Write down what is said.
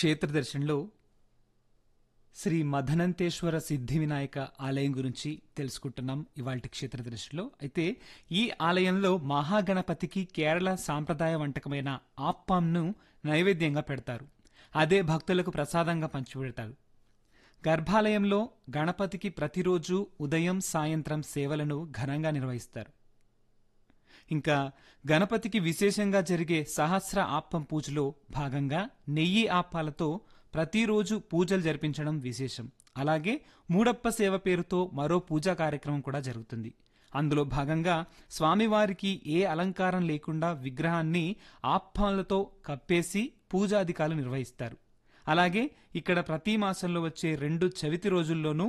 క్షేత్ర దర్శనంలో శ్రీ మదనంతేశ్వర సిద్ధి వినాయక ఆలయం గురించి తెలుసుకుంటున్నాం ఇవాళ క్షేత్ర దర్శనంలో అయితే ఈ ఆలయంలో మహాగణపతికి కేరళ సాంప్రదాయ వంటకమైన ఆప్పాంను నైవేద్యంగా పెడతారు అదే భక్తులకు ప్రసాదంగా పంచిపెడతారు గర్భాలయంలో గణపతికి ప్రతిరోజు ఉదయం సాయంత్రం సేవలను ఘనంగా నిర్వహిస్తారు ఇంకా గణపతికి విశేషంగా జరిగే సహస్ర ఆప్పం పూజలో భాగంగా నెయ్యి ఆప్పాలతో ప్రతిరోజు పూజలు జరిపించడం విశేషం అలాగే మూడప్ప సేవ పేరుతో మరో పూజా కార్యక్రమం కూడా జరుగుతుంది అందులో భాగంగా స్వామివారికి ఏ అలంకారం లేకుండా విగ్రహాన్ని ఆప్పాలతో కప్పేసి పూజాధికారులు నిర్వహిస్తారు అలాగే ఇక్కడ ప్రతి మాసంలో వచ్చే రెండు చవితి రోజుల్లోనూ